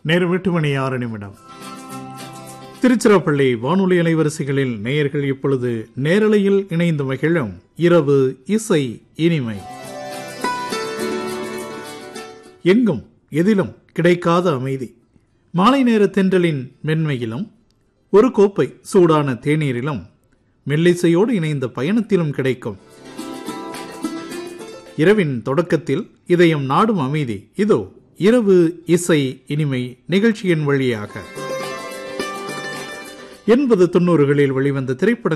நேரம் எட்டு மணி ஆறு நிமிடம் திருச்சிராப்பள்ளி வானொலி அலைவரிசைகளில் நேயர்கள் இப்பொழுது நேரலையில் இணைந்து மகிழும் இரவு இசை இனிமை எங்கும் எதிலும் கிடைக்காத அமைதி மாலை நேர தென்றலின் மென்மையிலும் ஒரு கோப்பை சூடான தேநீரிலும் மெல்லிசையோடு இணைந்த பயணத்திலும் கிடைக்கும் இரவின் தொடக்கத்தில் இதயம் நாடும் அமைதி இதோ இரவு இசை இனிமை நிகழ்ச்சியின் வழியாக எண்பது தொண்ணூறுகளில் வெளிவந்த திரைப்பட